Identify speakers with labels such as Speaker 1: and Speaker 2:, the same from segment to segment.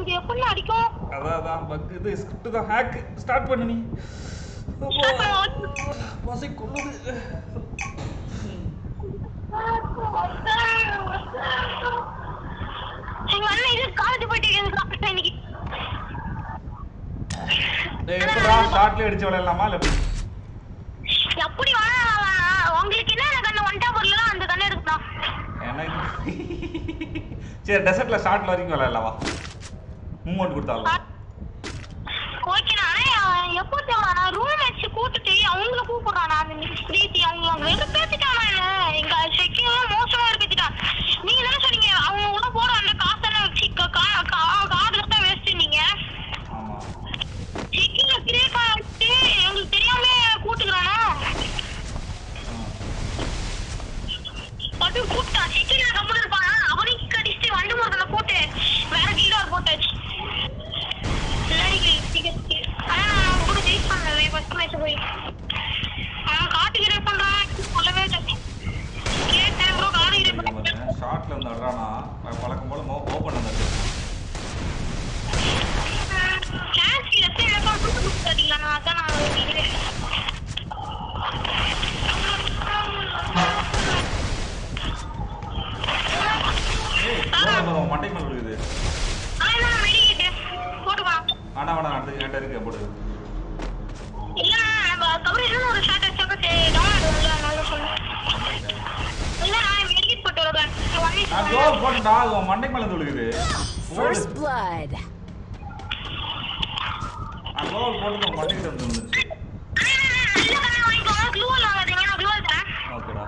Speaker 1: இங்க எப்படி அடிக்கும்
Speaker 2: அதான் அதான் பக் இது ஸ்கிரிப்ட் தான் ஹேக் ஸ்டார்ட் பண்ணு நீ பசை கொள்ளுது
Speaker 1: எங்க அண்ணன் இது காலேஜ் போயிட்டு இருக்கான் இன்னைக்கு
Speaker 2: டேய் எப்படா ஷார்ட்லயே அடிச்சு விளையாடலாமா இல்ல எப்படி?
Speaker 1: எப்படி வேணா உங்களுக்கு என்ன கண்ணு ஒன்டா பொருள் அந்த கண்ணு எடுக்கலாம்
Speaker 2: எனக்கு சரி டெசர்ட்ல ஷார்ட்ல வரைக்கும் விளையாடலாமா மூமெண்ட் கொடுத்தாலும்
Speaker 1: ஓகே நானே எப்போ தெரியுமா நான் ரூம் வச்சு கூட்டுட்டு அவங்கள கூப்பிடுறான் நான் அந்த பிரீத்தி அவங்க அவங்க வெறும் பேசிட்டானா என்ன எங்க செக்கிங்லாம் மோசமா இருப்பிட்டான் நீங்க தானே சொன்னீங்க அவங்க உள்ள போற அந்த காசெல்லாம் வச்சு கார்டுல தான் வேஸ்ட் நீங்க
Speaker 2: ஆமா
Speaker 1: செக்கிங்ல கிரேக்கா வச்சு எங்களுக்கு தெரியாம கூட்டுக்கிறானா பட்டு கூப்பிட்டான் செக்கிங்ல கம்முன்னு இருப்பானா அவனையும் கடிச்சிட்டு வண்டு முருகனை போட்டு வேற கீழே போட்டாச்சு ஆனா நான் கூட ஜெயிச் பண்ணவே ஃபர்ஸ்ட் மேட்ச் போய் அவன் காட்டுக்கு ரேட் பண்றான் சொல்லவே இல்லை கேட்டேன் ப்ரோ காட்டுக்கு ரேட் பண்றேன்
Speaker 2: ஷார்ட்ல வந்து அட்றானா வழக்கம் போல ஓப்பன் வந்து
Speaker 1: கிளாஸ் எடுத்து எனக்கு சூப்பர் புக் தரீங்களா நான் அதான் நான் இது
Speaker 2: ஏய் மண்டை மேல விழுகுது
Speaker 1: ஆனா நான் மெடிக்கிட்டு போட்டுக்கலாம்
Speaker 2: ஆனா வேணா அடுத்து என்கிட்ட இருக்கு போடு
Speaker 1: இல்ல நம்ம கபடி இன்னும் ஒரு ஷார்ட் வச்சப்ப டவுன்லோட் வரல அதனால சொன்னேன் இல்ல நான் மெடிக்கிட் போட்டு வருவேன் ஒன் வீக்
Speaker 2: நான் ஜோர் போட்டா உன் மண்டை மேல இருந்து விழுகுது
Speaker 3: First blood.
Speaker 2: நான் ஜோர் போட்டு உன் மண்டைக்கு இருந்து விழுந்துச்சு
Speaker 1: நல்ல கண்ணை வாங்கிக்கோங்க க்ளூவல் வாங்காதீங்க நான் க்ளூவல் தரேன்
Speaker 2: ஓகேடா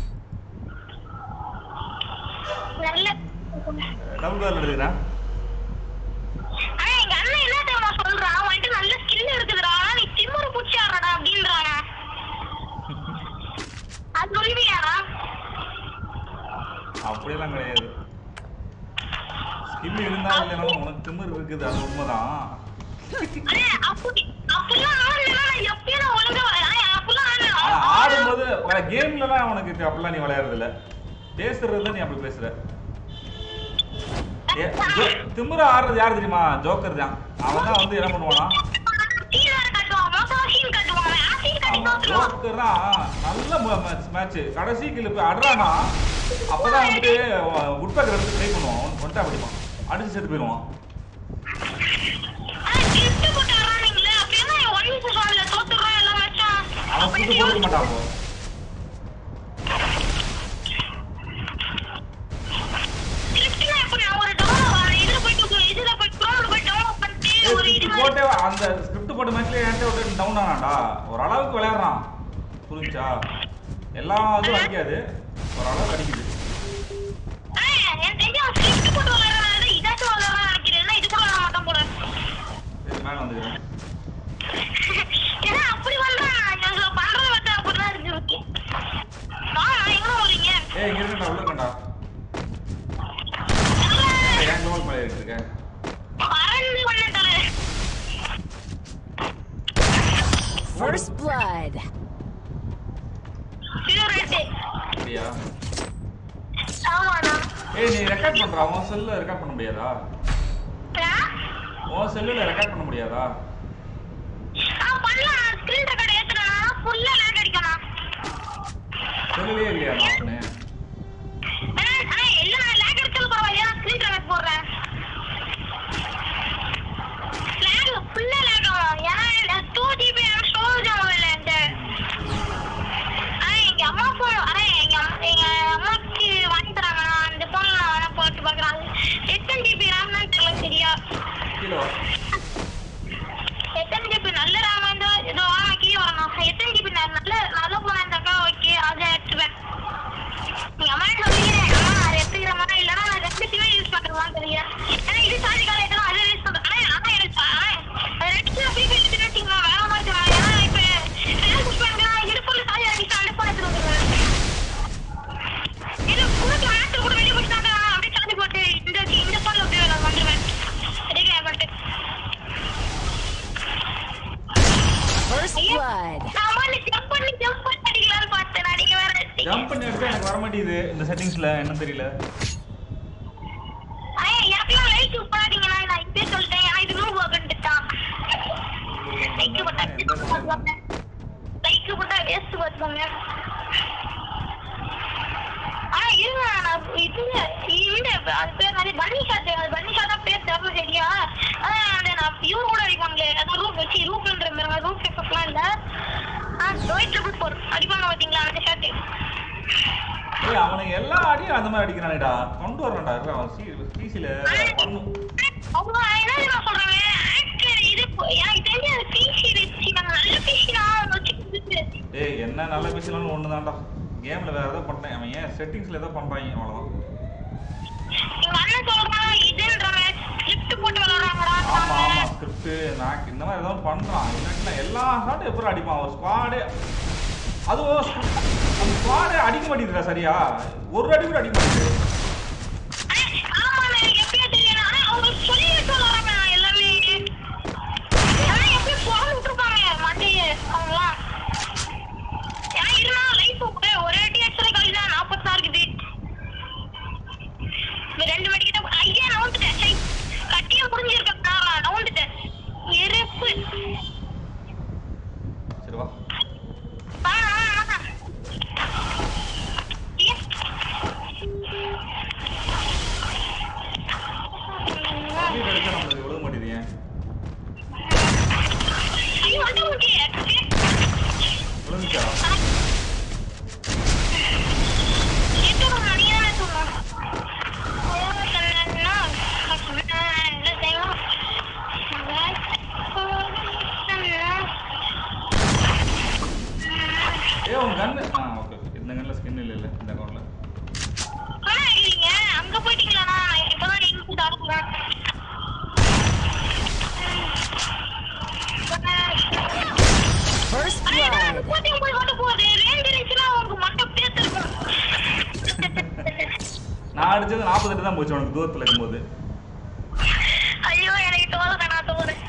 Speaker 1: நல்ல
Speaker 2: டபுள் பேர் எழுதுறேன்
Speaker 1: ஆனா எங்க அண்ணன் என்ன தெரியுமா சொல்றான் வந்துட்டு நல்ல ஸ்கில் இருக்குதுடா நீ திமுரு பூச்சி ஆடுறடா அப்படின்றானே அது சொல்லுவியாடா
Speaker 2: அப்படியெல்லாம் கிடையாது ஸ்கில் இருந்தாலும் இல்லைனாலும் உனக்கு திமிர் இருக்குது அது உண்மைதான்
Speaker 1: அண்ணே, அப்படி அப்படிலாம் ஆடலைன்னா நான் எப்பயும் நான் ஒழுங்கா வரேன் அப்படிலாம்
Speaker 2: ஆனா
Speaker 1: ஆடல
Speaker 2: ஆடும்போது வேற கேம்லலாம் உனக்கு இது அப்படிலாம் நீ விளையாடுறது இல்ல பேசுறது தான் நீ அப்படி பேசுற ஏ, ஜோ- திமிரா ஆடுறது யாரு தெரியுமா ஜோக்கர் தான் அவன் தான் வந்து என்ன பண்ணுவானா
Speaker 1: சீன் வேற கட்டுவான் மொத்தமா சீன் கட்டுவான் அவன் ஆசிட் கட்டி
Speaker 2: அவன்
Speaker 1: தோத்துருவான்
Speaker 2: ஜோக்கர் தான் நல்ல மேட்ச் கடைசி கிலோ போய் அடுறானா அப்பதான் வந்துட்டு உட்பேக்கர் எடுத்து ட்ரை பண்ணுவான் வந்துட்டு அப்படிப்பான் அடிச்சு செத்து போயிடுவான்
Speaker 1: ஆனா gift போட்டு ஆடுறானுங்களே, அப்படின்னா என் one versus one ல தோத்துடுறோம் எல்லாம் மச்சான்.
Speaker 2: அவன்
Speaker 1: அப்படின்னு
Speaker 2: சுட்டு போட்டுக்க மாட்டான் அப்போ
Speaker 1: giftனா எப்படி? நான் ஒரு download வரேன். இதுல போயிட்டு இதுல போய் Chrome ல போய் download பண்ணிட்டு ஒரு இது
Speaker 2: ஸ்கிரிப்ட்
Speaker 1: மாதிரி-
Speaker 2: போட்டு அந்த ஸ்கிரிப்ட் போட்ட மேட்ச்ல என்கிட்ட விட்டு டவுன் ஆனான்டா ஒரு அளவுக்கு விளையாடுறான் புரிஞ்சா எல்லா இதுவும் அடிக்காது ஒரு அளவுக்கு அடிக்குது
Speaker 1: ஆ, எனக்கு தெரிஞ்சு அவன் script போட்டு விளையாடுறதுனால இதாச்சும் விளையாடுறான்னு நினைக்கிறேன். இல்லைன்னா இது கூட விளையாட மாட்டான் போல.
Speaker 2: இது மேல வந்துக்கிறேன்
Speaker 1: ஏன்னா அப்படி வந்தா இவங்க பண்றத பார்த்தா அப்படிதான் இருக்கு ஓகே. வாங்க, எங்க போறீங்க?
Speaker 2: ஏய் இங்க இருக்கேன்டா உள்ள இருக்கேன்டா ஏன் கோல் மேல இருக்கேன்
Speaker 1: பறந்து கொண்டு தரேன்.
Speaker 3: First blood.
Speaker 1: இது ஒரு ரெட்டு.
Speaker 2: அப்படியா
Speaker 1: ஆமாண்ணா.
Speaker 2: ஏய் நீ ரெக்கார்ட் பண்றா உன் செல்ல ரெக்கார்ட் பண்ண முடியாதா
Speaker 1: ஆ?
Speaker 2: உன் செல்லுல ரெக்கார்ட் பண்ண முடியாதா
Speaker 1: ஆ, பண்ணலாம். screen record ஏத்துனேன்னா full ஆ lag அடிக்கணும்.
Speaker 2: செல்லுலயே இல்லையா ஆப்னு
Speaker 1: ஆனா, ஆனா, இல்ல, நான் lag அடிச்சாலும் பரவாயில்லையா? நான் screen record போடுறேன். lag, full ஆ lag ஆகும். ஏன்னா, எனக்கு 2 GB RAM storage ஆகும் இதுல இந்த. ஆனா, எங்க அம்மா phone- ஆனா, எங்க அம்மா- எங்க அம்மாக்கு வாங்கி தராங்க. நான் அந்த phone ல நான் வேணா போட்டு பார்க்கறேன். அது எத்தனை GB RAM ன்னு தெரியல சரியா.
Speaker 2: கிலோ
Speaker 1: எத்தனை GB நல்ல RAM ஆ இருந்தா இதோ ஆ, கீழே வரணும். எத்தனை GB நல்ல நல்ல phone ஆ இருந்தாக்கா okay, அதை எடுத்துப்பேன். எங்க அம்மா கிட்ட சொல்லிக்கிறேன். அம்மா, அதை எடுத்துக்கிற மாதிரி இல்லைன்னா நான் ரெண்டு சிம் யூஸ் பண்றேன் தெரியா ஏன்னா இது சார்ஜ் கால ஏற்றணும் அதை யூஸ் பண்றேன் ஆனா ஆனா எனக்கு ஆ, அது ரெண்டு சிம் ஃப்ரீ போயிட்டு வச்சுக்கோங்க வேற மாதிரி தராங்க ஏன்னா இப்ப ஃபேன் புஷ் பண்ணுறேன் இது ஃபுல்லு சார்ஜ் ஆகிட்டு அந்த போன் எடுத்துட்டு வந்துருவேன் இது கூட ஆட்டு கூட வெளியே போட்டுட்டாங்க அப்படியே சார்ஜ் போட்டு இந்த இந்த போன்ல அப்படியே நான் வந்துருவேன் ரெடி பண்ணிட்டு
Speaker 3: First blood.
Speaker 1: நான் வந்து ஜம்ப் பண்ணி ஜம்ப் பண்ணி அடிக்கலாம்னு பார்த்தேன் அடிக்க வேற
Speaker 2: ஜம்ப் பண்ணி அடிச்சா எனக்கு வர மாட்டேங்குது இந்த செட்டிங்ஸ்ல என்ன தெரியல
Speaker 1: ஐயா எனக்கெல்லாம் லைட் யூஸ் பண்ணாதீங்க நான் நான் இப்பயே லைக் போட்டா பாத்துக்கோங்க லைக் போட்டா வேஸ்ட் பாத்துக்கோங்க ஆனா இருங்க நான் இது இந்த அது பேர் மாதிரி பன்னி ஷாட் அது பன்னி ஷாட்டா பேர் தெரியல சரியா ஆனா அந்த நான் இவரு கூட அடிப்பாங்களே அது ரூப் வச்சு ரூப்ன்ற மாதிரி ரூப் எஃபெக்ட்லாம் இல்ல ஆ டொய் ட்ரிபிள் ஃபோர் அடிப்பாங்க பாத்தீங்களா அந்த ஷாட்டு
Speaker 2: ஏய் அவனுக்கு எல்லா அடியும் அந்த மாதிரி அடிக்கிறானேடா கொண்டு வரணும்டா இருடா, அவன் சி சிசில பண்ணும்
Speaker 1: அவங்க என்ன நான் சொல்றேன் ஆக்டர் இது போ- எனக்கு தெரிஞ்ச அது பிசி வச்சு நான் நல்ல பிசி நான் வச்சு கொடுத்துட்டு
Speaker 2: ஏய் என்ன நல்ல பேசினாலும் ஒன்று தான்டா கேமில் வேறு ஏதோ பண்ணுறேன் அவன் ஏன் செட்டிங்ஸில் ஏதோ பண்ணுறாங்க அவ்வளோதான்
Speaker 1: எங்க அண்ணன் சொல்றான் இதுன்றவன் ஸ்கிரிப்ட் போட்டு விளையாடுறாங்கடா
Speaker 2: ஆமாம் ஆமாம் ஸ்கிரிப்ட்டு நான் இந்த மாதிரி ஏதோ பண்ணுறான் இல்லாட்டினா எல்லா ஷாட்டும் எப்படி அடிப்பான் ஒரு ஸ்குவாடு அதுவும் squ- அந்த ஸ்குவாடே அடிக்க மாட்டேங்குதுடா சரியா ஒரு அடி கூட அடிக்க மாட்டேங்குது
Speaker 1: ஆமா எனக்கு எப்படியா தெரியும் ஆனா அவங்க சொல்லி வச்சு விளையாடுறாங்க எல்லாமே ஆனா எப்படி போன் விட்டுருப்பாங்க மண்டையே அவங்களாம் ஏன்னா இருந்தா லைஃப் ஒரே அடி எக்ஸ்ட்ரா காலி தான் நாற்பத்தாறு இருக்குது இந்த ரெண்டு மணி கிட்ட ஐயா நவுந்துட்டேன் சை கட்டியா புரிஞ்சிருக்கேன் நான் நவுந்துட்டேன் எருப்பு
Speaker 2: சரி வா
Speaker 1: ஆ, ஆ, ஆ. ஏ.
Speaker 2: வீடு அடிச்சா நம்மளுக்கு விழுக மாட்டேங்குது ஏன்
Speaker 1: ஐயோ, வந்து முட்டியே.
Speaker 2: விழுந்துச்சா
Speaker 1: எத்தனை மணி தானே சொன்னோம்? ஐயோ, சொன்னேன்னா, சொன்னேன், என்ன செய்வோம்?
Speaker 2: ஏ உன் கன்னு ஆ ஓகே இந்த கன்னில் ஸ்கின் இல்லை இல்லை இந்த அக்கௌண்ட்டில்
Speaker 1: ஆ, இல்லைங்க, அங்க போயிட்டீங்களாண்ணா? நான் இப்பதான் link தாக்குறேன்.
Speaker 3: First
Speaker 1: அண்ணா, என்ன
Speaker 3: blood.
Speaker 1: முப்பத்தி ஒன்பது கொண்டு போகுது? ரெண்டு இருந்துச்சுன்னா உனக்கு மண்டை பேத்திருக்கும்.
Speaker 2: நான் அடிச்சது நாற்பத்தெட்டு தான் போச்சு உனக்கு தூரத்தில் இருக்கும்போது
Speaker 1: ஐயோ எனக்கு தோணுது நான் தோணுது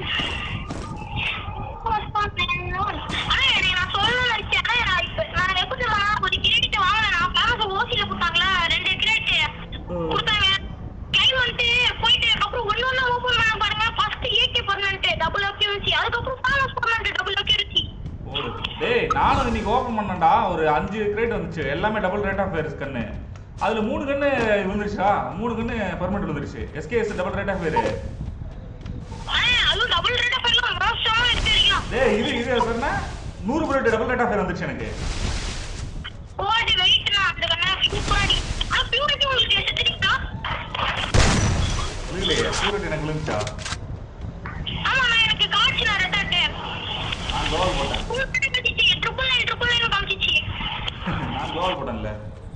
Speaker 1: ஆனா எனக்கு நான் சொல்லணும்னு நினைச்சேன் ஆனா நான் இப்ப நான் எப்படி தெரியுமா, ஒரு கிரெடிட் வாங்கினேன் நான் பேமஸ் ஓசியில கொடுத்தாங்களா ரெண்டு கிரெடிட் கொடுத்தாங்க கைம் வந்துட்டு போயிட்டு அப்புறம் ஒண்ணு ஒண்ணு ஓபன் பண்ண பாருங்க first AK permanent double accuracy அதுக்கப்புறம் பேமஸ் பர்மனன்ட் டபுள் அக்யூரசி
Speaker 2: ஓடு டேய் நானும் இன்னைக்கு ஓப்பன் பண்ணேன்டா ஒரு அஞ்சு கிரேட் வந்துச்சு எல்லாமே டபுள் ரேட் ஆஃப் ஃபேர்ஸ் கண்ணு அதுல மூணு கண்ணு விழுந்துருச்சா மூணு கண்ணு பர்மனெண்ட் விழுந்துருச்சு SKS double rate of fare
Speaker 1: அதுவும் டபுள் ரேட் பேர்லாம் மோசமா எடுத்து வைக்கலாம்
Speaker 2: டேய் இது இது அது என்ன நூறு bullet double rate of fare வந்துச்சு எனக்கு
Speaker 1: ஓடி வெயிட் நான் அந்த கண்ணா சூப்பராடி ஆனா பியூரிட்டி உங்களுக்கு எடுத்துட்டீங்களா
Speaker 2: இல்லையே சூரட் எனக்கு விழுந்துச்சா
Speaker 1: ஆமா நான் எனக்கு காட்சி நான் ரெட்டாட்டு
Speaker 2: நான் கோல் போட்டேன்
Speaker 1: ட்ரிபிள் நைன் ட்ரிபிள் நைன் காமிச்சிச்சு
Speaker 2: நான் கோல் போட்டேன்ல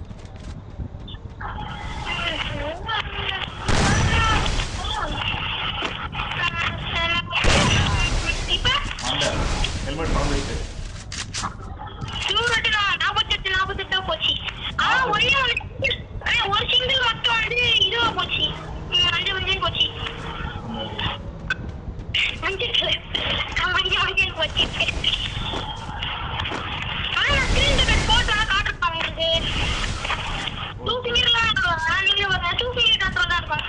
Speaker 1: இப்ப
Speaker 2: அந்த ஹெல்மெட் மறந்துச்சு
Speaker 1: சூரட்டு நான் நாற்பத்தெட்டு நாற்பத்தெட்டா போச்சு ஆனா ஒரே ஒரு single- ஆனா ஒரு சிங்கிள் மட்டும் வந்து இதுவா போச்சு ம், அஞ்சு மஞ்சள் போச்சு மஞ்சள் மஞ்சள் மஞ்சள் போச்சு ஆனா நான் சிலிண்டர் கட் போட்டோன்னா காட்டுறேன் உங்களுக்கு டூ ஃபிங்கர்லாம் இருக்கும் நீங்க ஒரு டூ ஃபிங்கர் கண்ட்ரோல் தான் இருக்கும்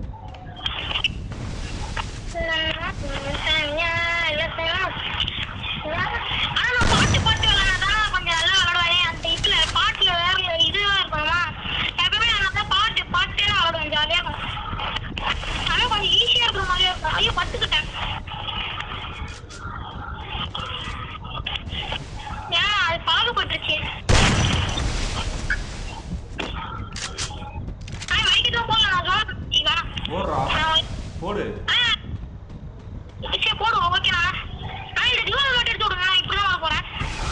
Speaker 1: ஆனா நான் பாட்டு பாட்டு விளையாடாதான் கொஞ்சம் நல்லா விளையாடுவேன் அந்த இதுல பாட்டுல வேற இதுவா இருக்கணுமா எப்பவுமே நான் தான் பாட்டு பாட்டே விளையாடுவேன் ஜாலியா இருக்கும் ஆனா கொஞ்சம் ஈஸியா இருக்கிற மாதிரியா இருக்கும் ஐயோ பத்துக்கிட்டேன் ஏன் அது பாகப்பட்டுருச்சு ஆ மைக்கு போகலாம் நான் சொல்றேன்
Speaker 2: போடுறா போடு
Speaker 1: ஆ சரி போடுவோம் ஓகேண்ணா ஆ இந்த டியூவல் மட்டும் எடுத்து விடுங்க நான் இப்படி தான் வர போறேன்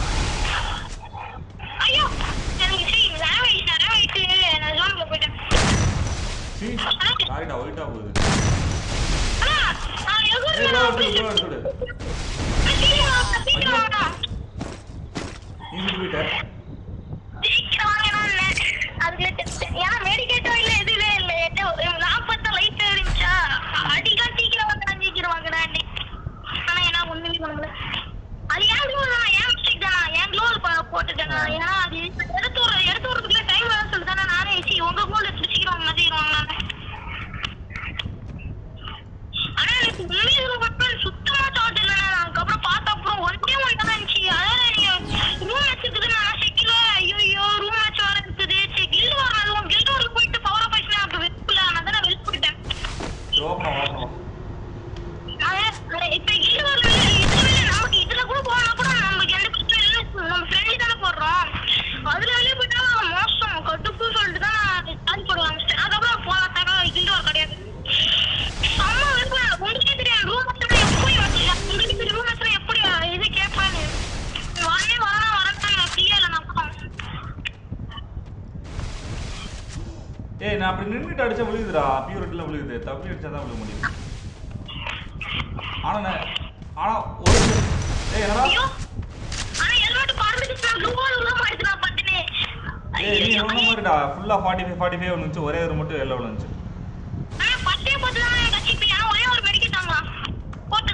Speaker 1: ஐயோ எனக்கு சரி நேரம் ஆயிடுச்சு நேரம் ஆயிடுச்சு நான் ஜோனுக்குள்ள போயிட்டேன்
Speaker 2: சீ சாரிடா ஒயிட்டா போகுது
Speaker 1: அண்ணா நான்
Speaker 2: ஏய்
Speaker 1: எதுவும்
Speaker 2: கோல் எடுத்து கோல் எடுத்து விடு.
Speaker 1: சீக்கிரம் வாங்க சீக்கிரம் வாங்க
Speaker 2: நீ சுட்டு போயிட்ட
Speaker 1: சீக்கிரம் வாங்க நான் அதுல ஏன்னா மெடிக்கேட்டும் இல்ல எதுவுமே இல்ல என்ன நாற்பத்த லைட் இருந்துச்சா அடிக்கலாம் சீக்கிரம் வாங்க நான் சீக்கிரம் வாங்கடா ஆனா ஏன்னா ஒண்ணுமே பண்ண முடியல அது ஏன் க்ளோ தான் ஏன் மிஸ்டேக் தானா ஏன் க்ளோ போட்டுட்டேனா ஏன்னா அது எடுத்து வர எடுத்து வரதுக்குள்ள டைம் வேணும் சொல்லி தானே நானே சி உங்க கோல் எடுத்து சீக்கிரம் வாங்க சீக்கிரம் வாங்க நானே ஆனா எனக்கு உண்மையை சொல்ல பார்த்தா சுத்தமா சார்ஜ் இல்லைண்ணா நான் அதுக்கப்புறம்
Speaker 2: ஏய் நான் அப்படி நின்றுட்டு அடிச்சா விழுகுதுடா பியூரிட்டில விழுகுது தப்பி அடிச்சா தான் விழுக முடியும் ஆனா நான் ஆனா ஒரு ஏய் என்னடா
Speaker 1: ஐயோ ஆனா ஹெல்மெட் பறந்துச்சு நான் க்ளூவால் உள்ள மாட்டுச்சு நான் பட்டுனே
Speaker 2: ஏய் நீ ஒண்ணு மாதிரிடா ஃபுல்லா 45 45 வந்துச்சு ஒரே ஒரு மட்டும் எல்லோ வந்துச்சு
Speaker 1: ஆனா பட்டே போட்டு தான் கட்சிப்பேன் ஏன்னா ஒரே ஒரு மெடிக்கல் தாங்களா போட்டு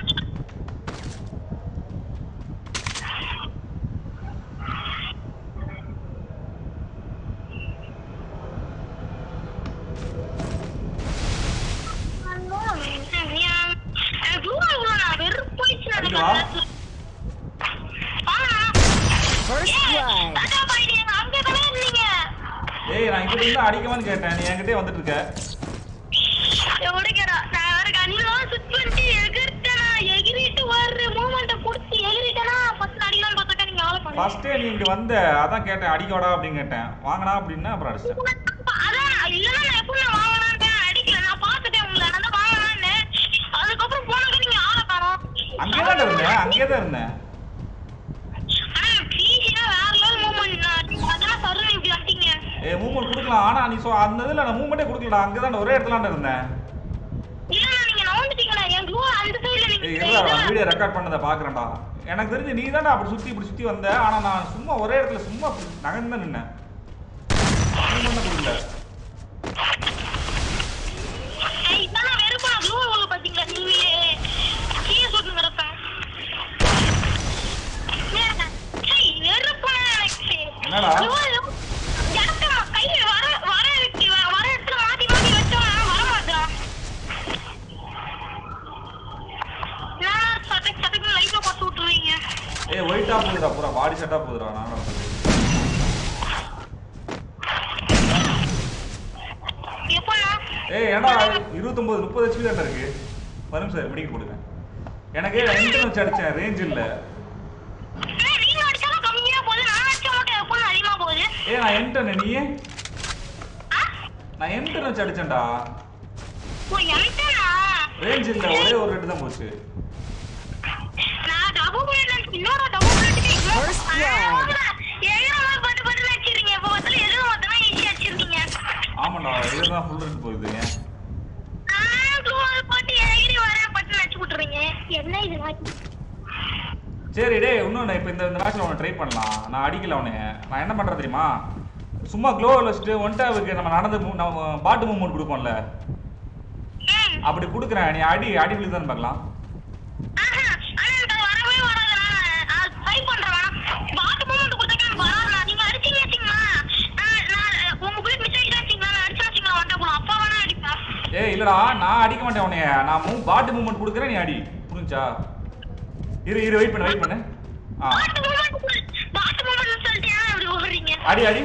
Speaker 2: அடிக்கவா?
Speaker 3: First blood.
Speaker 2: ஏய் நான் இங்க இருந்து அடிக்கவான்னு கேட்டேன் நீ என்கிட்டயே வந்துட்டு இருக்க ஃபர்ஸ்டே நீ இங்க வந்த அதான் கேட்டேன் அடிக்கவாடா அப்படின்னு கேட்டேன் வாங்கடா அப்படின்னா அப்புறம் அடிச்சிட்டேன் அங்கேயே தான் இருந்தேன் அங்கேயே தான் இருந்தேன் ஏய் மூவ்மெண்ட் கொடுக்கலாம் ஆனா நீ சொ அந்த இதுல நான் மூவ்மெண்ட்டே கொடுக்கலடா அங்கே தான் ஒரே இடத்துல இருந்தேன் ஏய் இருடா வீடியோ ரெக்கார்ட் பண்ணதை பாக்குறேன்டா எனக்கு தெரிஞ்சு நீ தான்டா அப்படி சுத்தி இப்படி சுத்தி வந்த ஆனா நான் சும்மா ஒரே இடத்துல சும்மா நகர்ந்து தான் நின்னேன் மூவ்மெண்ட் கொடுக்கல என்னடா? ஏய் ஒயிட்டா போகுதுடா பூரா பாடி செட்டா போகுதுடா நான் நடந்தது ஏய் ஏன்டா இருபத்தொன்பது முப்பது ஹெச்பி தான் இருக்கு வரும் சார் மெடிக்கல் கொடுங்க எனக்கு இன்டர்நெட் வச்சு அடிச்சேன் ரேஞ்ச் இல்ல ஏ நான் என்டர்னு நீ நான் என்டர்னு வச்சு அடிச்சேன்டா ரேஞ்ச் இல்ல ஒரே ஒரு ரெட்டு தான் போச்சு
Speaker 3: First blood.
Speaker 2: ஆமாண்டா இதுதான் ஃபுல் ரெட் போகுது ஏன்
Speaker 1: என்ன இது
Speaker 2: சரி டேய் இன்னொன்று இப்போ இந்த இந்த மேட்ச்ல ஒன்று ட்ரை பண்ணலாம் நான் அடிக்கல அவனு நான் என்ன பண்றது தெரியுமா சும்மா க்ளோவில் வச்சுட்டு ஒன்டாவுக்கு நம்ம நடந்து move- நம்ம பாட்டு மூவ்மெண்ட் கொடுப்போம்ல அப்படி கொடுக்குறேன் நீ அடி அடி விழுதான்னு பார்க்கலாம்
Speaker 1: ஆஹா, ஆனா எனக்கு அது வரவே வராது. நான் அது try பண்றேன். பாட்டு moment கொடுத்தாக்கா எனக்கு வராதுண்ணா. நீங்க அடிச்சீங்க வச்சீங்களா, நான் நான் உங்க bullet miss ஆயிடுச்சுன்னு வச்சீங்களா, நான் அடிச்சேன்னு வச்சீங்களா, one tap போடும். அப்ப வேணா அடிப்பேன்.
Speaker 2: ஏய் இல்லடா நான் அடிக்க மாட்டேன் உன்னைய நான் மூவ் பாட்டு மூவ்மெண்ட் கொடுக்குறேன் நீ அடி புரிஞ்சா இரு இரு வெயிட் பண்ணு வெயிட் பண்ணு ஆ
Speaker 1: பாட்டு moment கொடு. பாட்டு moment னு சொல்லிட்டு ஏன் இப்படி ஓடுறீங்க?
Speaker 2: அடி அடி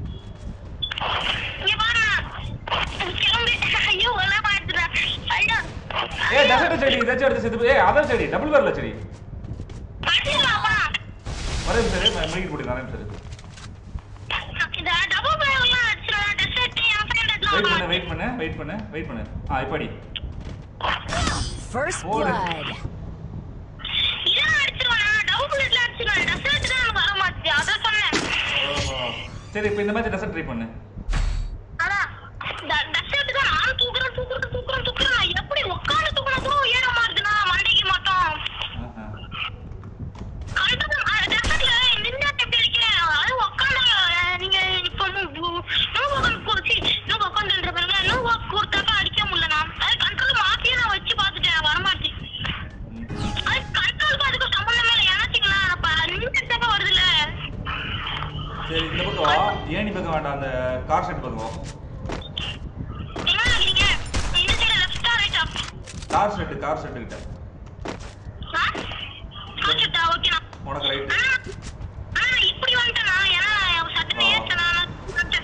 Speaker 1: இங்க பாருண்ணா. கிளம்பு. ஐயோ, ஒரே பாட்டுடா. ஐயோ.
Speaker 2: ஏய் டெசர்ட் செடி இதாச்சும் எடுத்து செத்து ஏய் அதர் செடி டபுள் பேர்ல செடி
Speaker 1: அடிக்கலாமா?
Speaker 2: ஒரே சரி மெடிக்கல் போட்டு வரேன் சரி
Speaker 1: இந்த double barrel எல்லாம் அடிச்சிருவேன். desert, என் friend எல்லாம்
Speaker 2: வெயிட் பண்ணு
Speaker 1: வருவாங்க.
Speaker 2: வெயிட் பண்ணு வெயிட் பண்ணு வெயிட் பண்ணு ஆ இப்போ அடி
Speaker 3: First
Speaker 2: Order.
Speaker 3: blood.
Speaker 1: இதெல்லாம் அடிச்சிருவேன். நான் double bulletல அடிச்சிருவேன். desert தான் எனக்கு வர மாட்டுது. அதான் சொன்னேன்.
Speaker 2: ஓஹோ. சரி இப்போ இந்த மேட்ச் டெசர்ட் ட்ரை பண்ணு
Speaker 1: அதான், ட- desert தான் நானும் தூக்குறேன், தூக்குறேன், தூக்குறேன், தூக்குறேன். நான் எப்படி உட்கார்ந்து தூக்குனா கூட ஏற மாட்டுதுண்ணா, மண்டைக்கு மட்டும்.
Speaker 2: ஆஹா.
Speaker 1: அடுத்தது, அஹ், desertல நின்னா எப்படி அடிக்கிறேன்? அது உட்கார்ந்து, அஹ், நீங்க இப்போ move- move உட்கார்ந்து போச்சு. move உட்கார்ந்துன்ற பாருங்க. move கொடுத்தாக்கா அடிக்க முடியலண்ணா. அது control மாத்தியே நான் வச்சு பார்த்துட்டேன், வரமாட்டுது.
Speaker 2: ம்.
Speaker 1: அது control-க்கும் அதுக்கும் சம்பந்தமே இல்லை. ஏன்னாச்சுங்களா, அப்ப நின்னுட்டாக்கா வருதுல்ல.
Speaker 2: சரி இந்த பக்கம் ஏணி பக்கம் வேண்டாம் அந்த கார் செட் பக்கம்
Speaker 1: என்ன ஆகுறீங்க? இந்த side left-ஆ, right-ஆ?
Speaker 2: கார் செட்டு கார் செட்டு கிட்ட
Speaker 1: ஆ? காட்டுட்டா, ஓகேண்ணா.
Speaker 2: உனக்கு ரைட்
Speaker 1: ஆனா, ஆனா நான் இப்படி வந்துட்டேனா? ஏன்னா, அவன் சட்டுன்னு
Speaker 2: ஆ.
Speaker 1: ஏறிட்டானா, நான் வந்துட்டேன்.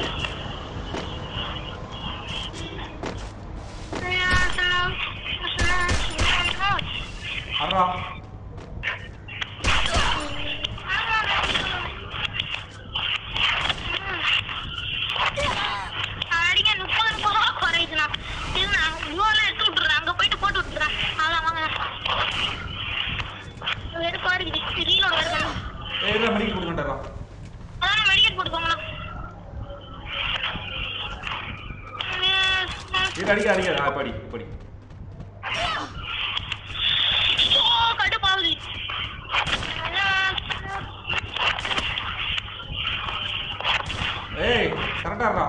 Speaker 2: அட்ரா
Speaker 1: அடிங்க, முப்பது முப்பது ரூபா குறையுதுண்ணா. இது நான் இவ்வளோலாம் எடுத்து விட்டுறேன். அங்க போயிட்டு போட்டு விட்டுறேன். அதான் வாங்க. வெறுப்பா இருக்குது. reload வேற பண்ணணும்.
Speaker 2: ஏய் இல்லை மெடிக்கல் போட்டு வந்துடுறா
Speaker 1: அதான் medical போட்டுக்கோங்கண்ணா.
Speaker 2: இது அடிக்க அடிக்காது ஆ படி படி
Speaker 1: ஓ கடுப்பாகுது
Speaker 2: ஏய் கரெக்டா இருக்கா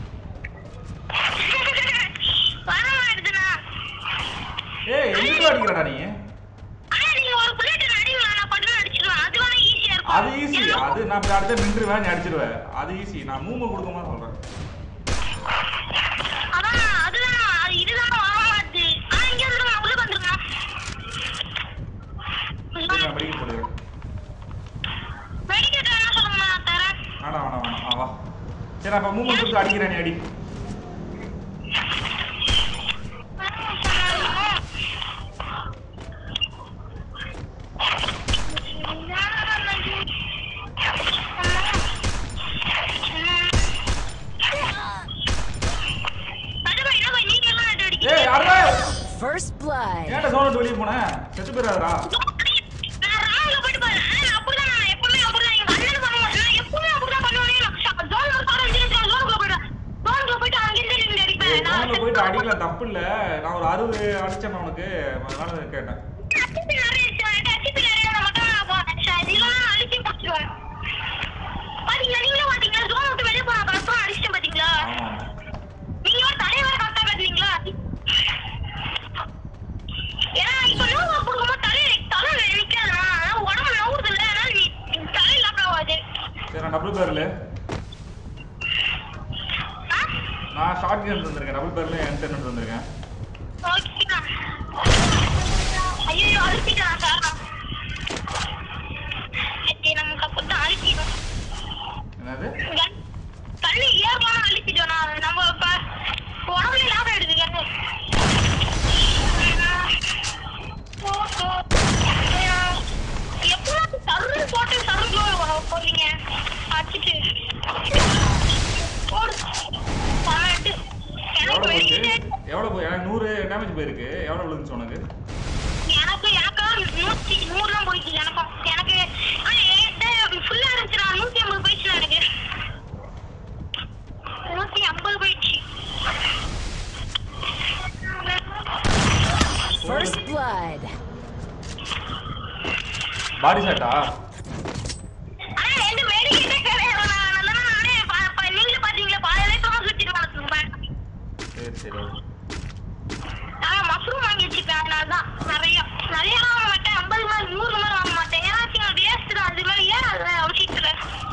Speaker 1: வர மாட்டேதுண்ணா
Speaker 2: ஏய் எங்கிட்ட அடிக்கிறடா நீ
Speaker 1: ஆனா நீங்க ஒரு புல்லட் அடிங்களா நான் பட்டு அடிச்சிருவேன் அது வேணா ஈஸியா இருக்கும்
Speaker 2: அது ஈஸி
Speaker 1: ஏன்னா-
Speaker 2: அது நான் இப்படி அடிச்சா நின்றுவேன் நீ அடிச்சிருவேன் அது ஈஸி நான் மூம கொடுக்கமா சொல்றேன்
Speaker 1: அதான் அதுதான் அது இதுதான் வர மாட்டுது ஆனா இங்க இருந்து நான் உள்ள வந்துருக்கேன்
Speaker 2: சரி, நான் மெடிக்கல் போடுறேன்
Speaker 1: மெடிக்கேட் என்ன சொல்லுங்க நான் தரேன்
Speaker 2: வேணாம் வேணாம் வேணாம் ஆ வா சரி நான் இப்போ மூமெண்ட் கொடுத்து அடிக்கிறேன் நீ அடி ஏய் அடடா
Speaker 3: First blood.
Speaker 2: ஏன்டா சோன விட்டு வெளியே போனேன் செத்து போயிடாதடா ஏய் சோனில் போயிட்டு அடிக்கலாம் தப்பு இல்ல நான் ஒரு அறுபது அடிச்சேன் உனக்கு அதனால கேட்டேன்
Speaker 1: பாத்தீங்களா
Speaker 2: ஆமா ஆமா
Speaker 1: நீங்க ஒரு தலைவரை கரெக்டா கட்டுவீங்களா ஏன்னா இப்ப நோவா கொடுக்கும்போது தலை தலை நிக்காதா உடம்பு நவுறுது இல்ல அதனால நீ தலை லாக் ஆகாது
Speaker 2: சரி நான் டபுள் பேர்ல நான் ஷார்ட் கேம் வந்திருக்கேன் டபுள் பேர்ல என்டர்டைன்மெண்ட் வந்திருக்கேன்
Speaker 1: ஓகேண்ணா ஐயோ அழுத்திட்டான் சார் ஓகே நமக்கு அப்பதான் அழுத்திடும்
Speaker 2: என்னது
Speaker 1: தண்ணி ஏறலாம் அழுத்திட்டோம்னா நம்ம இப்ப உடம்புல லாபம் எடுத்து கண்ணு எப்பதான் தருண் போட்டு தருண் போடுறீங்க அடிச்சிட்டு போடு பன்னெண்டு
Speaker 2: எவ்வளோ
Speaker 1: எனக்கு
Speaker 2: போச்சு
Speaker 1: வெளியே
Speaker 2: எவ்வளோ போய் எனக்கு நூறு டேமேஜ் போயிருக்கு எவ்வளோ விழுந்துச்சு உனக்கு
Speaker 1: எனக்கு எனக்கு நூத்தி நூறு தான் போயிடுச்சு எனக்கும் எனக்கு ஆனா என்கிட்ட ஃபுல்லா இருந்துச்சுடா நூத்தி ஐம்பது போயிடுச்சு எனக்கு நூத்தி ஐம்பது போயிடுச்சு
Speaker 3: First blood.
Speaker 2: பாடி ஷாட்டா
Speaker 1: ஆனா ரெண்டு மெடிக்கேட்டே கிடையாது நான் நல்லா நானே பா- பா- நீங்களே பாத்தீங்களா பாதியிலே சும்மா சுத்திட்டு வளர்த்துருப்பேன்
Speaker 2: சரி சரி okay.
Speaker 1: நான் மஷ்ரூம் வாங்கி வச்சுப்பேன் அதனாலதான் நிறைய நிறைய வாங்க மாட்டேன் ஐம்பது மேல நூறு மேல வாங்க மாட்டேன் ஏன்னா வேஸ்ட் தான் அது மேல ஏறாது அவசியத்துல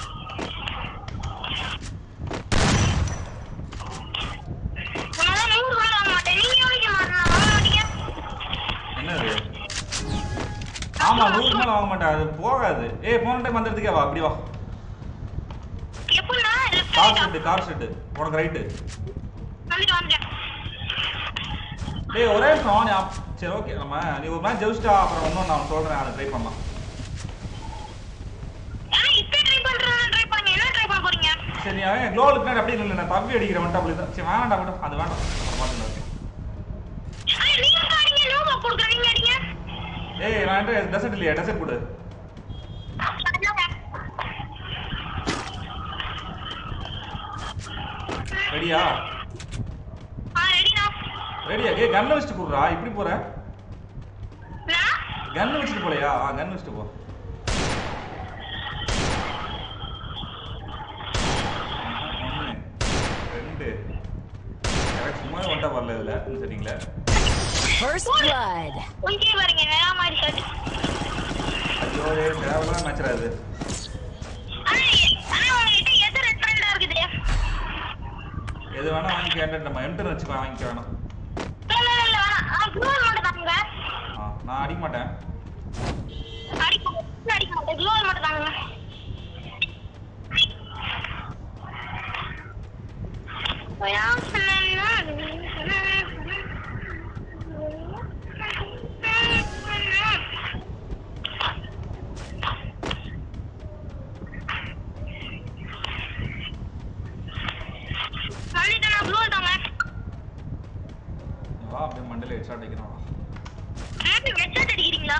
Speaker 1: அதனால நூறு மேல வாங்க மாட்டேன் நீங்க எவ்வளோக்கு மாட்டேன் வாங்க மாட்டீங்க
Speaker 2: என்னது ஆமா நூறு மேல வாங்க மாட்டேன் அது போகாது ஏய் போன டைம் அந்த இடத்துக்கே வா அப்படி வா
Speaker 1: எப்படின்னா
Speaker 2: கார் ஷெட்டு கார் ஷெட்டு உனக்கு ரைட்டு
Speaker 1: வந்துட்டு வந்துட்டேன்
Speaker 2: டேய் ஒரே நிமிஷம் நீ அப்- சரி ஓகே நம்ம நீ ஒரு மேட்ச் ஜெயிச்சிட்டா அப்புறம் இன்னும் நான் சொல்றேன் அதை ட்ரை பண்ணலாம்
Speaker 1: ஆனா இப்ப ட்ரை பண்றேன் ட்ரை பண்ணுங்க என்ன ட்ரை பண்ண போறீங்க
Speaker 2: சரி நீ அவன் க்ளோவில் பின்னாடி அப்படியே இல்லை நான் தப்பி அடிக்கிறேன் வந்துட்டு அப்படி தான் சரி வேண்டாம் விடு அது வேண்டாம் அப்புறம் பார்த்துக்கலாம்
Speaker 1: ஆனா நீங்க அடிங்க நோவா கொடுக்குறேன் நீங்க அடிங்க
Speaker 2: ஏய் நான் டெசர்ட் இல்லையா டெசர்ட் கொடு ரெடியா
Speaker 1: ஆ ரெடிண்ணா
Speaker 2: ரெடியா ஏ கன்னை வச்சுட்டு போடுறா இப்படி போற
Speaker 1: நான்
Speaker 2: கன்னு வச்சுட்டு போலையா ஆ கன் வச்சுட்டு போ ஒன்று ரெண்டு எனக்கு சும்மா ஒன்ட்டா வரல இதுல இந்த செட்டிங்ல
Speaker 3: First blood.
Speaker 1: கொஞ்சே பாருங்க வேற மாதிரி ஷர்ட்
Speaker 2: ஐயோ ஏ தேவையில்லாம் மேட்சரா இது
Speaker 1: ஆனா ஆனா உங்ககிட்ட எது ரெஃபரண்டா இருக்குது
Speaker 2: எது வேணா வாங்கிக்க என்கிட்ட நம்ம எம்டன் வச்சுக்கோ வாங்கிக்க வேணாம்
Speaker 1: இல்ல இல்ல இல்ல வேணாம் க்ளோவல் மட்டும் தாங்க
Speaker 2: ஆ நான் அடிக்க மாட்டேன்
Speaker 1: அடிக்க அடிக்க மாட்டேன் க்ளோவல் மட்டும் தாங்க வந்துட்டு நான் க்ளோவல் தாங்க
Speaker 2: வா அப்படியே மண்டல ஹெட்ஷாட் அடிக்கணும் வா.
Speaker 1: ஹெட்செட் அடிக்கிறீங்களா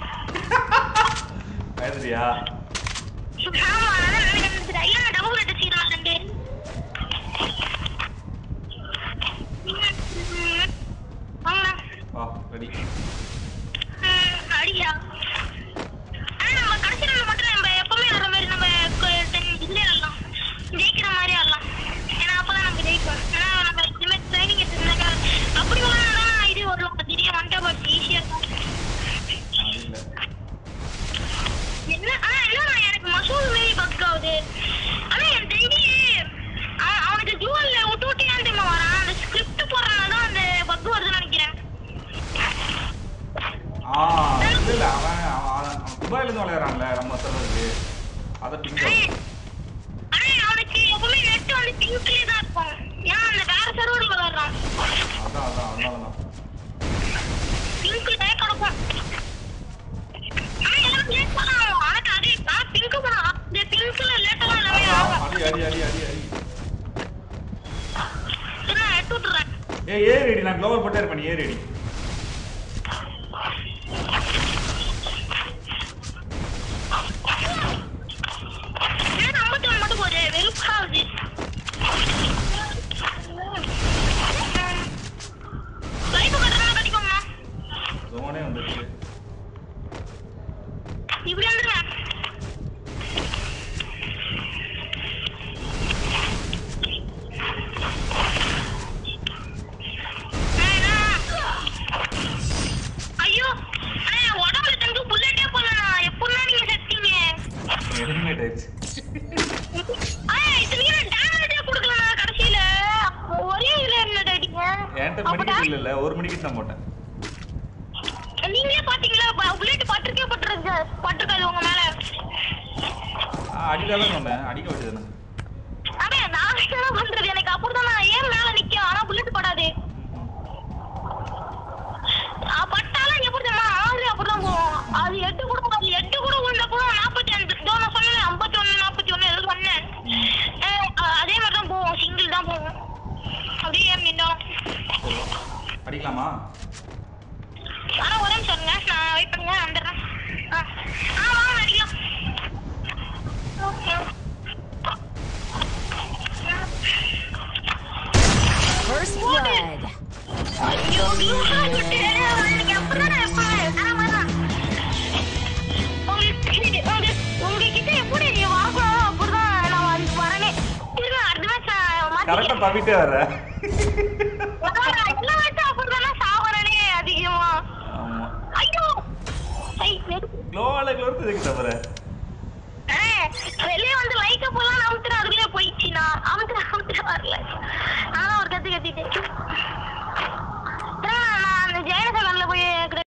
Speaker 2: பயந்துறியா
Speaker 1: ஆமா அதான் எனக்கு நினைச்சது ஐயா டபுள் ரெட் சீரா ரெண்டு
Speaker 2: அடி அடி அடி அடி
Speaker 1: சரி, நான் எடுத்து விட்டுறேன்
Speaker 2: ஏய் ஏ ரெடி நான் க்ளோவல் போட்டே இருப்பேன் நீ ஏ ரெடி
Speaker 1: ஏன் ஐம்பத்தி ஒண்ணு மட்டும் போகுது வெறுப்பாகுது லைஃப் கட்டுறதா கட்டிக்கோங்க
Speaker 2: ஜோனே வந்துருச்சு
Speaker 1: இப்படி வந்துருங்க ஐயோ அண்ணே, உடம்புல தனக்கு புல்லட்டே போடலண்ணா. எப்படிண்ணா நீங்க செத்தீங்க?
Speaker 2: எலிமினேட் ஆயிடுச்சு
Speaker 1: அண்ணே, இத்தனைக்கும் நான் damage ஏ கொடுக்கலண்ணா கடைசியில. அப்போ ஒரே இதுல இருந்தது அடிங்க.
Speaker 2: என்கிட்ட
Speaker 1: அப்போ
Speaker 2: மெடிக்கெட் இல்ல இல்ல ஒரு மெடிக்கெட் தான் போட்டேன்
Speaker 1: நீங்களே பாத்தீங்களா ப- bullet பட்டிருக்கே பட்டிருக்கு பட்டிருக்காது உங்க மேல
Speaker 2: ஆ, அடிக்காத சொன்னேன் அடிக்க வேண்டியதுதானே
Speaker 1: அண்ணே, நான் என்ன பண்றது எனக்கு அப்படிதான் நான் ஏன் மேல நிக்கும் ஆனா புல்லட் படாது ஆ, பட்டாலும் இங்க எப்படி தெரியுமா ஆறு அப்படிதான் போகும் அது எட்டு கூட அது எட்டு கூட உள்ள கூட நாற்பத்தி அஞ்சு இதோ நான் சொன்னேன் ஐம்பத்தி ஒண்ணு நாற்பத்தி ஒண்ணு ஏதோ சொன்னேன் அஹ், அஹ், அதே மாதிரி தான் போகும் சிங்கிள் தான் போகும் அப்படியே ஏன் நின்னோம்
Speaker 2: அடிக்கலாமா
Speaker 1: ஆனா ஒரே நிமிஷம் இருங்க நான் வெயிட் பண்ணுங்க நான் வந்துடுறேன் ஆ ஆ, வாங்க அடிக்கலாம் ஓகே
Speaker 3: First blood.
Speaker 1: ஐயோ, நீங்க விட்டு, நீங்க அப்படிதானே இருப்பாங்க. நான் வரேன். உங்களுக்கு- உங்க- உங்ககிட்ட எப்படி நீ வாங்கணும், அப்படிதான் நான் வந்து வரேனே. இருங்க, அடுத்த match நான்
Speaker 2: கரெக்டா
Speaker 1: மாத்திக்கிறேன்.
Speaker 2: தவிட்டே வர
Speaker 1: நான் எல்லா match உம் அப்படிதானே சாவறேனே அதிகமா.
Speaker 2: ஆமா
Speaker 1: ஐயோ. ஐ, வெறுப்பு.
Speaker 2: க்ளோவால க்ளோர்த்து இதுக்கு தவிர
Speaker 1: ஆ, வெளியே வந்து லைக்க போலாம் அமுத்துறேன் அதுக்குள்ளே போயிடுச்சு நான் அமுத்துற அமுத்துற வரல நானும் ஒரு கத்து கத்திட்டேன் நான் அந்த ஜெயலலிதா போய்